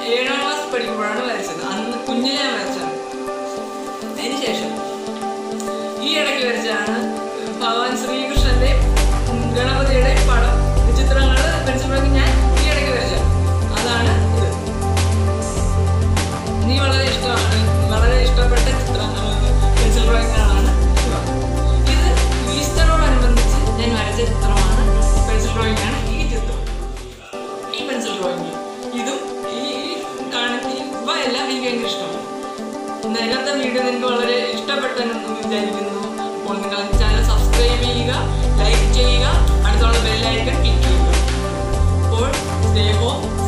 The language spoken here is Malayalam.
ഏഴാം ക്ലാസ് പഠിക്കുമ്പോഴാണ് വരച്ചത് അന്ന് കുഞ്ഞിലെ ഞാൻ വരച്ചത് അതിനുശേഷം ഈ ഇടയ്ക്ക് വരച്ചതാണ് ഭഗവാൻ ശ്രീകൃഷ്ണന്റെ ഗണപതിയുടെ പടം ചിത്രങ്ങൾ പെൻസിൽ ഞാൻ ഈ ഇടയ്ക്ക് വരച്ചത് അതാണ് ഇത് എനിക്ക് വളരെ ഇഷ്ടമാണ് വളരെ ഇഷ്ടപ്പെട്ട ചിത്രം പെൻസിൽ ഡ്രോയിങ്ങുകളാണ് ഇവ ഇത് ഈസ്റ്ററോടനുബന്ധിച്ച് ഞാൻ വരച്ച ചിത്രമാണ് പെൻസിൽ ഡ്രോയിങ് ആണ് ഈ ചിത്രം ഈ പെൻസിൽ ഡ്രോയിങ് ഇതും ഈ ഈ കാണുന്ന ഇവ എല്ലാം എനിക്ക് ഭയങ്കര ഇഷ്ടമാണ് നേരത്തെ വീഡിയോ നിങ്ങൾക്ക് വളരെ ഇഷ്ടപ്പെട്ടെന്ന് വിചാരിക്കുന്നു അപ്പോൾ നിങ്ങൾ ചാനൽ സബ്സ്ക്രൈബ് ചെയ്യുക ലൈക്ക് ചെയ്യുക അടുത്തുള്ള ബെല്ലൈക്കൺ ക്ലിക്ക് ചെയ്യുക അപ്പോൾ സ്റ്റേ ഹോം